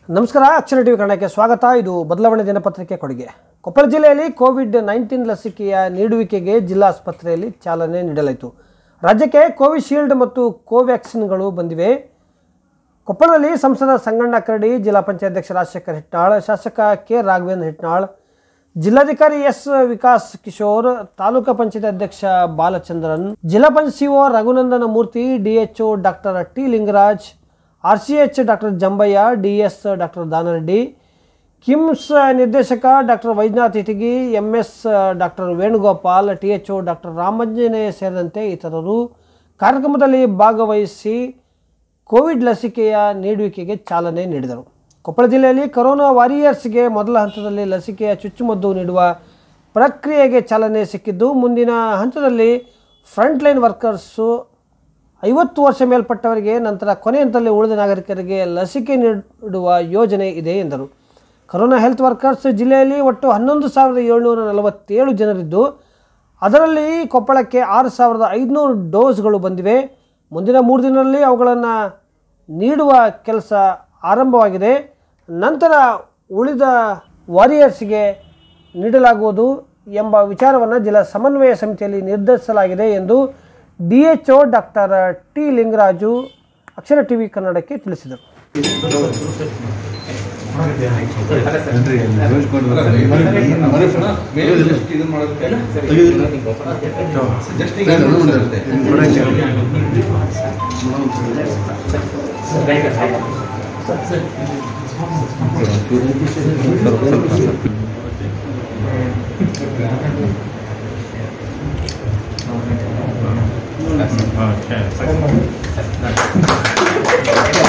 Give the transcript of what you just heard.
ನಮಸ್ಕಾರ ಅಕ್ಷರ ಟಿವಿ ಕನ್ನಡಕ್ಕೆ ಸ್ವಾಗತ ಇದು ಬದಲಾವಣೆ ದಿನಪತ್ರಿಕೆ ಕೊಡುಗೆ ಕೊಪ್ಪಳ ಜಿಲ್ಲೆಯಲ್ಲಿ ಕೋವಿಡ್ ನೈನ್ಟೀನ್ ಲಸಿಕೆಯ ನೀಡುವಿಕೆಗೆ ಜಿಲ್ಲಾಸ್ಪತ್ರೆಯಲ್ಲಿ ಚಾಲನೆ ನೀಡಲಾಯಿತು ರಾಜ್ಯಕ್ಕೆ ಕೋವಿಶೀಲ್ಡ್ ಮತ್ತು ಕೋವ್ಯಾಕ್ಸಿನ್ಗಳು ಬಂದಿವೆ ಕೊಪ್ಪಳದಲ್ಲಿ ಸಂಸದ ಸಂಗಣ್ಣ ಕರಡಿ ಜಿಲ್ಲಾ ಪಂಚಾಯತ್ ಅಧ್ಯಕ್ಷ ರಾಜಶೇಖರ್ ಹಿಟ್ನಾಳ್ ಶಾಸಕ ಕೆ ರಾಘವೇಂದ್ರ ಹಿಟ್ನಾಳ್ ಜಿಲ್ಲಾಧಿಕಾರಿ ಎಸ್ ವಿಕಾಸ್ ಕಿಶೋರ್ ತಾಲೂಕು ಪಂಚಾಯತ್ ಅಧ್ಯಕ್ಷ ಬಾಲಚಂದ್ರನ್ ಜಿಲ್ಲಾ panchayat CEO Raghunandana Murthy DHO doctor T Lingaraj R C H doctor Jambayya D S doctor Danareddy KIMS ನಿರ್ದೇಶಕ doctor Vaidyanath Itagi M S doctor Venugopal T H O doctor Ramanjaneya ಸೇರಿದಂತೆ ಇತರರು ಕಾರ್ಯಕ್ರಮದಲ್ಲಿ ಭಾಗವಹಿಸಿ ಕೋವಿಡ್ ಲಸಿಕೆಯ ನೀಡುವಿಕೆಗೆ ಚಾಲನೆ ನೀಡಿದರು ಕೊಪ್ಪಳ ಜಿಲ್ಲೆಯಲ್ಲಿ ಕೊರೋನಾ ವಾರಿಯರ್ಸ್ಗೆ ಮೊದಲ ಹಂತದಲ್ಲಿ ಲಸಿಕೆಯ ಚುಚ್ಚುಮದ್ದು ನೀಡುವ ಪ್ರಕ್ರಿಯೆಗೆ ಚಾಲನೆ ಸಿಕ್ಕಿದ್ದು ಮುಂದಿನ ಹಂತದಲ್ಲಿ ಫ್ರಂಟ್ಲೈನ್ ವರ್ಕರ್ಸು ಐವತ್ತು ವರ್ಷ ಮೇಲ್ಪಟ್ಟವರಿಗೆ ನಂತರ ಕೊನೆ ಹಂತದಲ್ಲಿ ಉಳಿದ ನಾಗರಿಕರಿಗೆ ಲಸಿಕೆ ನೀಡುವ ಯೋಜನೆ ಇದೆ ಎಂದರು ಕೊರೋನಾ ಹೆಲ್ತ್ ವರ್ಕರ್ಸ್ ಜಿಲ್ಲೆಯಲ್ಲಿ ಒಟ್ಟು ಹನ್ನೊಂದು ಸಾವಿರದ ಏಳ್ನೂರ ನಲವತ್ತೇಳು ಜನರಿದ್ದು ಅದರಲ್ಲಿ ಕೊಪ್ಪಳಕ್ಕೆ ಆರು ಸಾವಿರದ ಐದುನೂರು ಡೋಸ್ಗಳು ಬಂದಿವೆ ಮುಂದಿನ ಮೂರು ದಿನದಲ್ಲಿ ಅವುಗಳನ್ನು ನೀಡುವ ಕೆಲಸ ಆರಂಭವಾಗಿದೆ ನಂತರ ಉಳಿದ ವಾರಿಯರ್ಸ್ಗೆ ನೀಡಲಾಗುವುದು ಎಂಬ ವಿಚಾರವನ್ನು ಜಿಲ್ಲಾ ಸಮನ್ವಯ ಸಮಿತಿಯಲ್ಲಿ ನಿರ್ಧರಿಸಲಾಗಿದೆ ಎಂದು D H O doctor T Lingaraju Akshara TV ಕನ್ನಡಕ್ಕೆ ತಿಳಿಸಿದರು Okay.